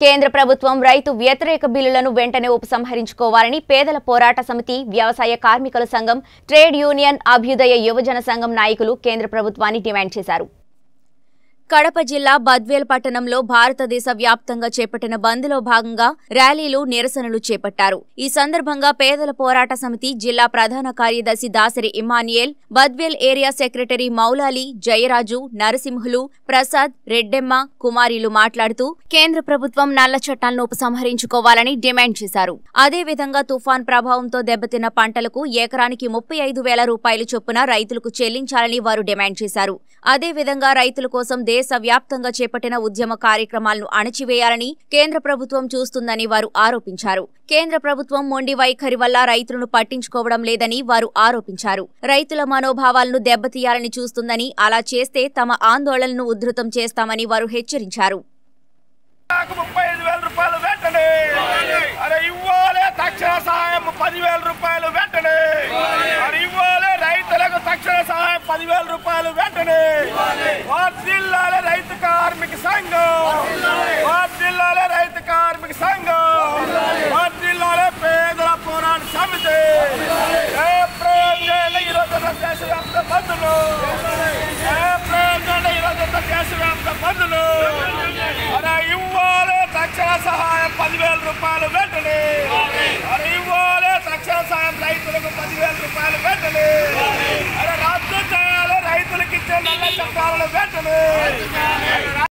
కేంద్ర ప్రభుత్వం రైతు వ్యతిరేక బిల్లులను వెంటనే ఉపసంహరించుకోవాలని పేదల పోరాట సమితి వ్యవసాయ కార్మికుల సంఘం ట్రేడ్ యూనియన్ అభ్యుదయ యువజన సంఘం నాయకులు కేంద్ర ప్రభుత్వాన్ని డిమాండ్ చేశారు కడప జిల్లా బద్వేల్ పట్టణంలో భారతదేశ వ్యాప్తంగా చేపట్టిన బంద్లో భాగంగా ర్యాలీలు నిరసనలు చేపట్టారు ఈ సందర్భంగా పేదల పోరాట సమితి జిల్లా ప్రధాన కార్యదర్శి దాసరి ఇమానియేల్ బద్వేల్ ఏరియా సెక్రటరీ మౌలాలి జయరాజు నరసింహులు ప్రసాద్ రెడ్డెమ్మ కుమారిలు మాట్లాడుతూ కేంద్ర ప్రభుత్వం నల్ల చట్టాలను ఉపసంహరించుకోవాలని డిమాండ్ చేశారు అదేవిధంగా తుఫాన్ ప్రభావంతో దెబ్బతిన్న పంటలకు ఎకరానికి ముప్పై ఐదు వేల రూపాయలు చొప్పున రైతులకు చెల్లించాలని వారు డిమాండ్ చేశారు అదేవిధంగా రైతుల కోసం దేశవ్యాప్తంగా చేపట్టిన ఉద్యమ కార్యక్రమాలను అణచివేయాలని కేంద్ర ప్రభుత్వం చూస్తుందని వారు ఆరోపించారు కేంద్ర ప్రభుత్వం మొండి వైఖరి వల్ల రైతులను పట్టించుకోవడం లేదని వారు ఆరోపించారు రైతుల మనోభావాలను దెబ్బతీయాలని చూస్తుందని అలా చేస్తే తమ ఆందోళనను ఉధృతం చేస్తామని వారు హెచ్చరించారు నాకు ముప్పై ఐదు వేల రూపాయలు వెంటనే అరే ఇవ్వాలి తక్షణ సహాయం పదివేల రూపాయలు వెంటనే అరే ఇవ్వాలి రైతులకు తక్షణ సహాయం పదివేల రూపాయలు వెంటనే జిల్లాల రైతు కార్మిక సంఘం జిల్లాల రైతు కార్మిక సంఘం జిల్లాల పేదల పోరాట సమితి ఏ ప్రయోజన ఈరోజు దేశవ్యాప్త బంధులు ఏ ప్రయోజన ఈరోజు దేశవ్యాప్త బంధులు అరే ఇవ్వాలి తక్షణ సహాయం పదివేల రూపాయలు వెంటనే అరే ఇవ్వాలి తక్షణ సహాయం రైతులకు పదివేల రూపాయలు వెంటనే అరే రద్దు చేయాలి రైతులకు ఇచ్చే నల్ల చట్టాలను వెంటనే